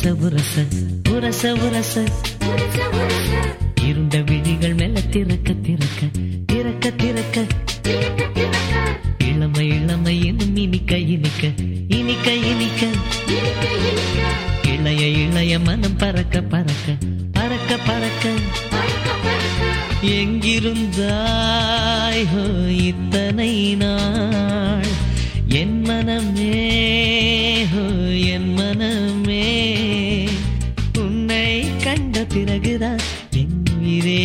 உரச உரச உரச இருண்ட விழிகள் மெல்ல திறக்க திறக்க திறக்க திறக்க இளமை இளமை இன்னும் இனிக்க இனிக்க இனிக்க இனிக்க இளைய இளைய மனம் பறக்க பறக்க பறக்க பறக்க எங்கிருந்தாய் ஹோ இத்தனை நாள் என் மனமே ஹோ என் மனமே உன்னை கண்ட பிறகுதான் என் உயிரே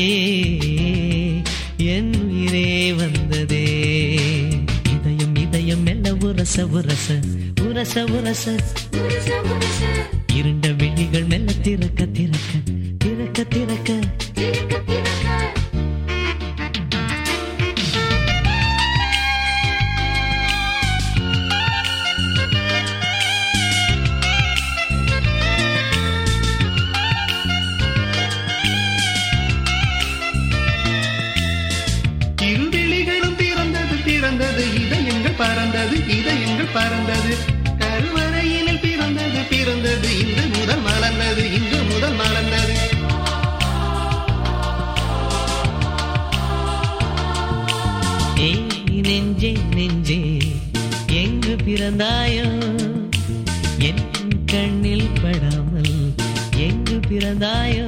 என் உயிரே வந்ததே இதயம் இதயம் மெல்ல உரச உரச உரச உரச இருண்ட விழிகள் மெல்ல திறக்க திறக்க திறக்க திறக்க இருவிழிகளும் திறந்தது திறந்தது இதயங்கள் பறந்தது இதயங்கள் பறந்தது கருவறையினில் பிறந்தது பிறந்தது இன்று முதல் மலர்ந்தது இன்று முதல் மலர்ந்தது ஏய் நெஞ்சே நெஞ்சே எங்கு பிறந்தாயோ என் கண்ணில் படாமல் எங்கு பிறந்தாயோ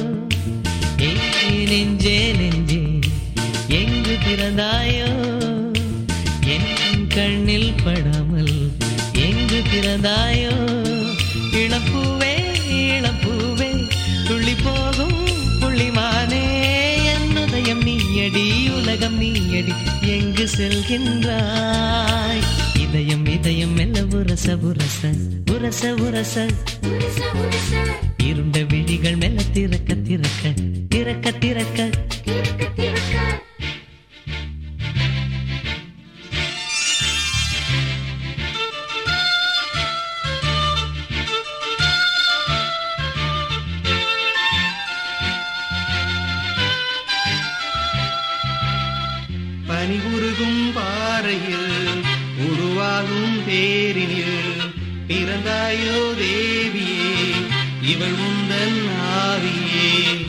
ஏய் நெஞ்சே நெஞ்சே எங்கு பிறந்தாயோ என் கண்ணில் படாமல் எங்கு பிறந்தாயோ இளப்பூவே இளப்பூவே துள்ளி போகும் புள்ளிமானே என் உதயம் நீயடி உலகம் நீயடி எங்கு செல்கின்றாய் இதயம் இதயம் மெல்ல உரச உரச உரச உரச இருண்ட விழிகள் மெல்ல திறக்க திறக்க திறக்க திறக்க பனிகுருகும் பாறையில் உருவாகும் தேரினில் பிறந்தாயோ தேவியே இவள் உந்தன் ஆவியே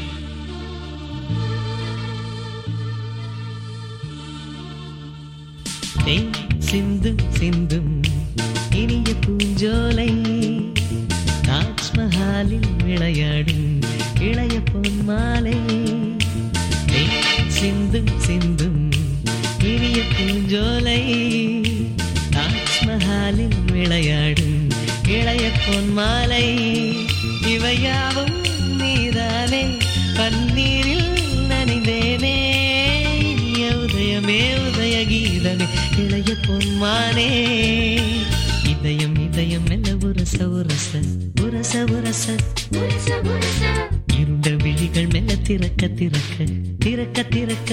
தேன் சிந்தும் சிந்தும் இனிய பூஞ்சோலை தாஜ்மஹாலில் விளையாடும் இளைய பொன் மாலை தேன் சிந்தும் சிந்தும் இனிய பூஞ்சோலை தாஜ்மஹாலில் விளையாடும் இளைய பொன் மாலை இவையாவும் நீதானே பன்னீரில் நனைந்தேனே இனிய உதயமே உதய கீதமே இளைய பொன்மானே இதயம் இதயம் மெல்ல உரச உரச உரச உரச இருண்ட விழிகள் மெல்ல திறக்க திறக்க திறக்க திறக்க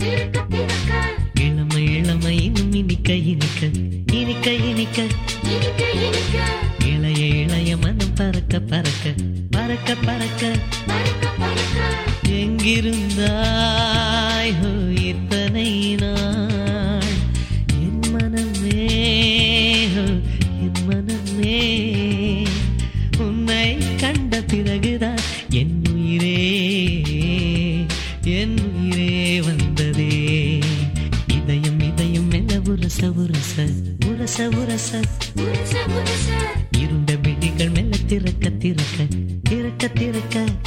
இளமை இளமை இன்னும் இனிக்க இனிக்க இனிக்க இனிக்க இளைய இளைய மனம் பறக்க பறக்க பறக்க பறக்க எங்கிருந்தாய் ஹோ இத்தனை நாள் என் மனமே ஹோ என் மனமே உன்னை கண்ட பிறகுதான் என் உயிரே என் உயிரே வந்ததே இதயம் இதயம் மெல்ல உரச உரச உரச உரச இருண்ட விழிகள் மெல்ல திறக்க திறக்க திறக்க திறக்க